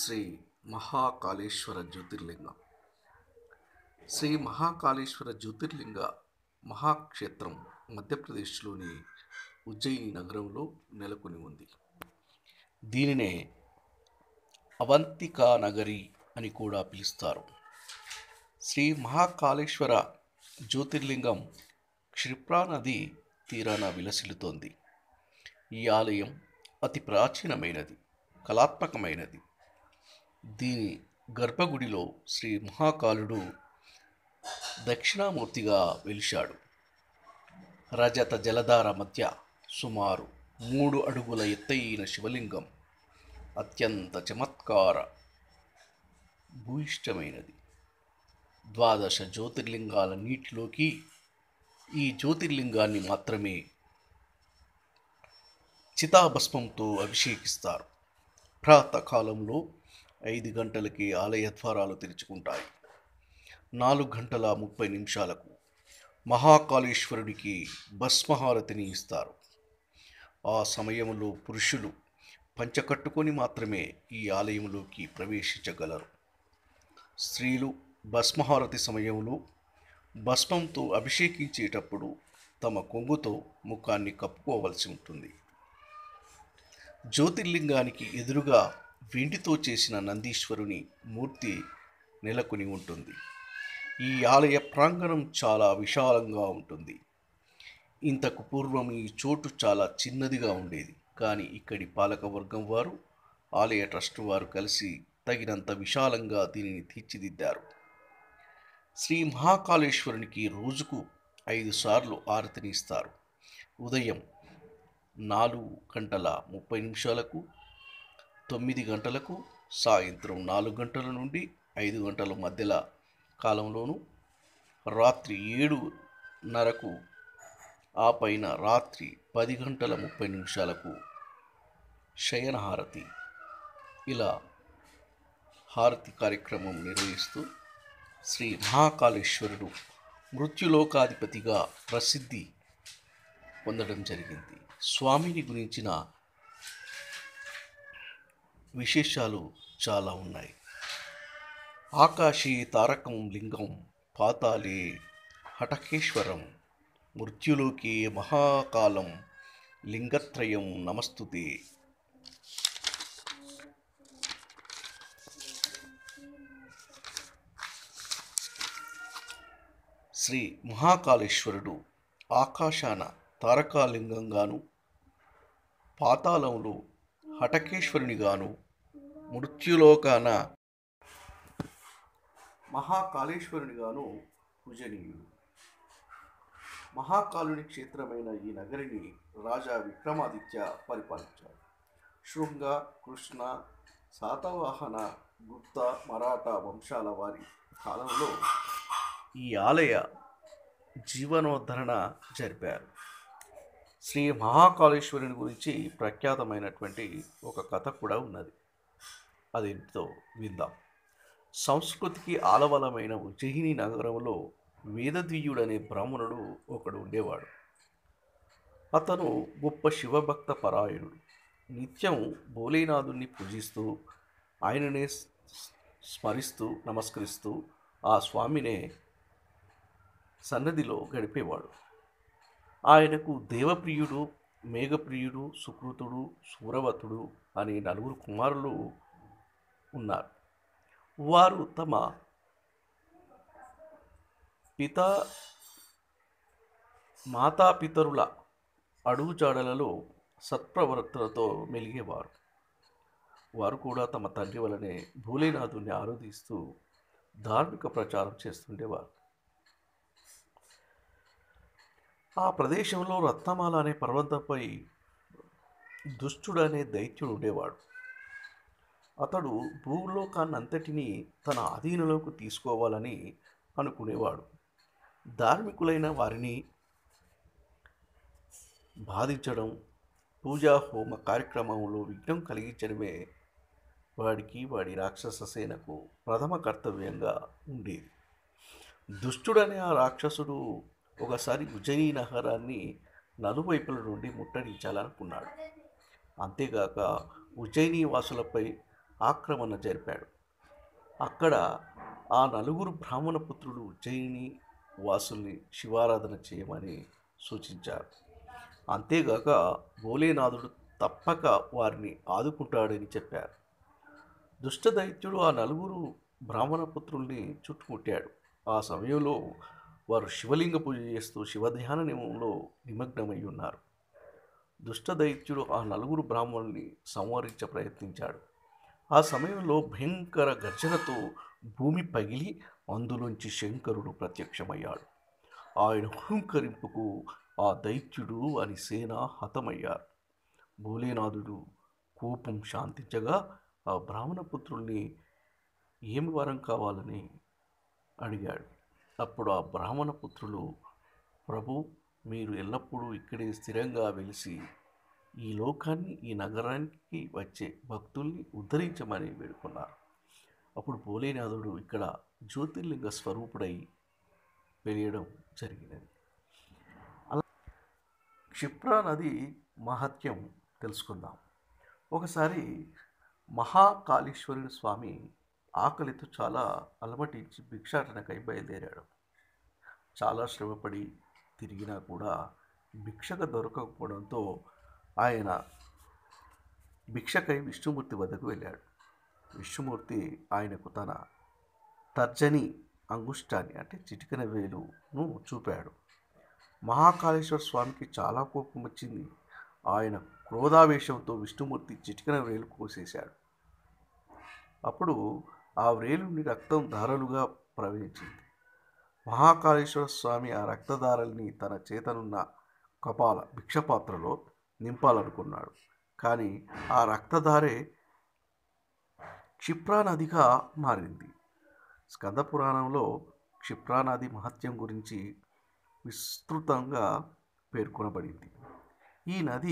శ్రీ మహాకాళేశ్వర జ్యోతిర్లింగం శ్రీ మహాకాళేశ్వర జ్యోతిర్లింగ మహాక్షేత్రం మధ్యప్రదేశ్లోని ఉజ్జయిని నగరంలో నెలకొని ఉంది దీనినే అవంతికా నగరి అని కూడా పిలుస్తారు శ్రీ మహాకాళేశ్వర జ్యోతిర్లింగం క్షిప్రా నది తీరాన విలసిల్లుతోంది ఈ ఆలయం అతి ప్రాచీనమైనది కళాత్మకమైనది దీని గర్భగుడిలో శ్రీ మహాకాలుడు దక్షిణామూర్తిగా వెలిశాడు రజత జలధార మధ్య సుమారు మూడు అడుగుల ఎత్తైన శివలింగం అత్యంత చమత్కార భూయిష్టమైనది ద్వాదశ జ్యోతిర్లింగాల నీటిలోకి ఈ జ్యోతిర్లింగాన్ని మాత్రమే చితాభస్మంతో అభిషేకిస్తారు ప్రాతకాలంలో ఐదు గంటలకి ఆలయ ద్వారాలు తెరుచుకుంటాయి నాలుగు గంటల ముప్పై నిమిషాలకు మహాకాళేశ్వరుడికి భస్మహారతిని ఇస్తారు ఆ సమయంలో పురుషులు పంచకట్టుకొని మాత్రమే ఈ ఆలయంలోకి ప్రవేశించగలరు స్త్రీలు భస్మహారతి సమయంలో భస్మంతో అభిషేకించేటప్పుడు తమ కొంగుతో ముఖాన్ని కప్పుకోవలసి ఉంటుంది జ్యోతిర్లింగానికి ఎదురుగా వెండితో చేసిన నందీశ్వరుని మూర్తి నెలకొని ఉంటుంది ఈ ఆలయ ప్రాంగణం చాలా విశాలంగా ఉంటుంది ఇంతకు పూర్వం ఈ చోటు చాలా చిన్నదిగా ఉండేది కానీ ఇక్కడి పాలకవర్గం వారు ఆలయ ట్రస్ట్ వారు కలిసి తగినంత విశాలంగా దీనిని తీర్చిదిద్దారు శ్రీ మహాకాళేశ్వరునికి రోజుకు ఐదు సార్లు ఆరతిని ఇస్తారు ఉదయం నాలుగు గంటల ముప్పై నిమిషాలకు తొమ్మిది గంటలకు సాయంత్రం నాలుగు గంటల నుండి ఐదు గంటల మధ్యల కాలంలోను రాత్రి ఏడున్నరకు ఆ పైన రాత్రి పది గంటల ముప్పై నిమిషాలకు శయనహారతి ఇలా హారతి కార్యక్రమం నిర్వహిస్తూ శ్రీ మహాకాళేశ్వరుడు మృత్యులోకాధిపతిగా ప్రసిద్ధి పొందడం జరిగింది స్వామిని గురించిన విశేషాలు చాలా ఉన్నాయి ఆకాశే తారకం లింగం పాతాళే హటకేశ్వరం మృత్యులోకే మహాకాలం లింగత్రయం నమస్తుతే శ్రీ మహాకాళేశ్వరుడు ఆకాశాన తారకాలింగంగాను పాతాళంలో హటకేశ్వరునిగాను మృత్యులోకాన మహాకాళేశ్వరునిగాను పూజనీయుడు మహాకాలుని క్షేత్రమైన ఈ నగరిని రాజా విక్రమాదిత్య పరిపాలించాడు శృంగ కృష్ణ శాతవాహన గుప్త మరాఠా వంశాల వారి కాలంలో ఈ ఆలయ జీవనోద్ధరణ జరిపారు శ్రీ మహాకాళేశ్వరుని గురించి ప్రఖ్యాతమైనటువంటి ఒక కథ కూడా ఉన్నది అదేంటో విందాం సంస్కృతికి ఆలవలమైన ఉజ్జయిని నగరంలో వేదద్వీయుడనే బ్రాహ్మణుడు ఒకడు ఉండేవాడు అతను గొప్ప శివభక్త పరాయణుడు నిత్యం భోలేనాథుణ్ణి పూజిస్తూ ఆయననే స్మరిస్తూ నమస్కరిస్తూ ఆ స్వామినే సన్నదిలో గడిపేవాడు ఆయనకు దేవప్రియుడు మేఘప్రియుడు సుకృతుడు సూరవతుడు అనే నలుగురు కుమారులు ఉన్నారు వారు తమ పిత మాతాపితరుల అడుగుజాడలలో సత్ప్రవర్తనతో మెలిగేవారు వారు కూడా తమ తండ్రి వలనే భూలేనాథుని ఆరాధిస్తూ ధార్మిక ప్రచారం చేస్తుండేవారు ఆ ప్రదేశంలో రత్నమాల అనే పర్వతంపై దుష్టుడు అనే దైత్యుడు ఉండేవాడు అతడు భూలోకాన్ని అంతటినీ తన అధీనంలోకి తీసుకోవాలని అనుకునేవాడు ధార్మికులైన వారిని బాధించడం పూజా హోమ కార్యక్రమంలో విఘ్నం కలిగించడమే వాడికి వాడి రాక్షస సేనకు ప్రథమ కర్తవ్యంగా ఉండేది దుష్టుడనే ఆ రాక్షసుడు ఒకసారి ఉజ్జయిని నగరాన్ని నలువైపుల నుండి ముట్టడించాలనుకున్నాడు అంతేగాక ఉజ్జయిని వాసులపై ఆక్రమణ జరిపాడు అక్కడ ఆ నలుగురు బ్రాహ్మణ పుత్రులు ఉజ్జయిని వాసుల్ని శివారాధన చేయమని సూచించారు అంతేగాక భోలేనాథుడు తప్పక వారిని ఆదుకుంటాడని చెప్పారు దుష్టదైత్యుడు ఆ నలుగురు బ్రాహ్మణ పుత్రుల్ని చుట్టుముట్టాడు ఆ సమయంలో వారు శివలింగ పూజ చేస్తూ శివధ్యాన నియమంలో నిమగ్నమై ఉన్నారు దుష్టదైత్యుడు ఆ నలుగురు బ్రాహ్మణుల్ని సంహరించ ప్రయత్నించాడు ఆ సమయంలో భయంకర గర్జనతో భూమి పగిలి అందులోంచి శంకరుడు ప్రత్యక్షమయ్యాడు ఆయన హుంకరింపుకు ఆ దైత్యుడు అని సేన హతమయ్యారు భోలేనాథుడు కోపం శాంతించగా ఆ బ్రాహ్మణ పుత్రుల్ని ఏమి వరం కావాలని అడిగాడు అప్పుడు ఆ బ్రాహ్మణ పుత్రులు ప్రభు మీరు ఎల్లప్పుడూ ఇక్కడే స్థిరంగా వెలిసి ఈ లోకాన్ని ఈ నగరానికి వచ్చే భక్తుల్ని ఉద్ధరించమని వేడుకున్నారు అప్పుడు భోలేనాథుడు ఇక్కడ జ్యోతిర్లింగ స్వరూపుడై వెలియడం జరిగినది అలా క్షిప్రా నది మహత్యం తెలుసుకుందాం ఒకసారి మహాకాళేశ్వరుని స్వామి ఆకలితో చాలా అలమటించి భిక్షాటనకై బయలుదేరాడు చాలా శ్రమపడి తిరిగినా కూడా భిక్షక దొరకకపోవడంతో ఆయన భిక్షకై విష్ణుమూర్తి వద్దకు వెళ్ళాడు విష్ణుమూర్తి ఆయనకు తన తర్జని అంగుష్టాన్ని అంటే చిటికన వేలును చూపాడు మహాకాళేశ్వర స్వామికి చాలా కోపం వచ్చింది ఆయన క్రోధావేశంతో విష్ణుమూర్తి చిటికన వేలు కోసేశాడు అప్పుడు ఆ వేలుని రక్తం ధారలుగా ప్రవహించింది మహాకాళేశ్వర స్వామి ఆ రక్తధారల్ని తన చేతనున్న కపాల భిక్షపాత్రలో నింపాలనుకున్నాడు కానీ ఆ రక్తధారే క్షిప్రానదిగా మారింది స్కంద పురాణంలో క్షిప్రానది మహత్యం గురించి విస్తృతంగా పేర్కొనబడింది ఈ నది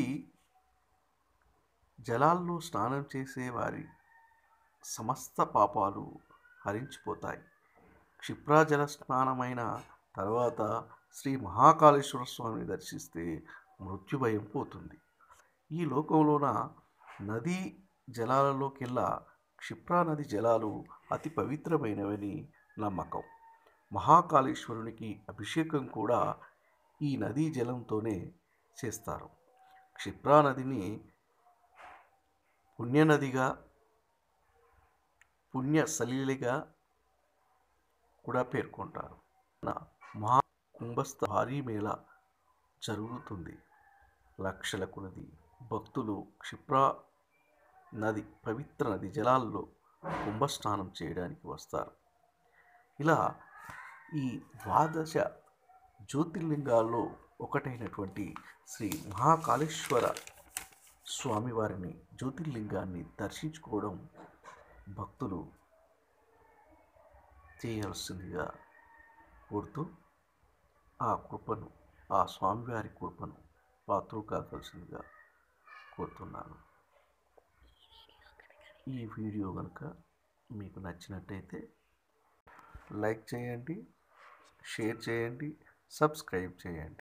జలాల్లో స్నానం చేసే వారి సమస్త పాపాలు హరించిపోతాయి క్షిప్రాజల స్నానమైన తర్వాత శ్రీ మహాకాళేశ్వర స్వామిని దర్శిస్తే మృత్యుభయం పోతుంది ఈ లోకంలోన నదీ జలాలలోకెల్లా క్షిప్రా నది జలాలు అతి పవిత్రమైనవని నమ్మకం మహాకాళేశ్వరునికి అభిషేకం కూడా ఈ నదీ జలంతోనే చేస్తారు క్షిప్రా నదిని పుణ్యనదిగా పుణ్య సలీలిగా కూడా పేర్కొంటారు నా మహా కుంభస్థ భారీ మేళ జరుగుతుంది లక్షల కొలది భక్తులు క్షిప్రా నది పవిత్ర నది జలాల్లో కుంభస్నానం చేయడానికి వస్తారు ఇలా ఈ ద్వాదశ జ్యోతిర్లింగాల్లో ఒకటైనటువంటి శ్రీ మహాకాళేశ్వర స్వామివారిని జ్యోతిర్లింగాన్ని దర్శించుకోవడం భక్తులు చేయాల్సిందిగా కోరుతూ ఆ కృపను ఆ స్వామివారి కృపను పాత్ర కావాల్సిందిగా కోరుతున్నాను ఈ వీడియో కనుక మీకు నచ్చినట్టయితే లైక్ చేయండి షేర్ చేయండి సబ్స్క్రైబ్ చేయండి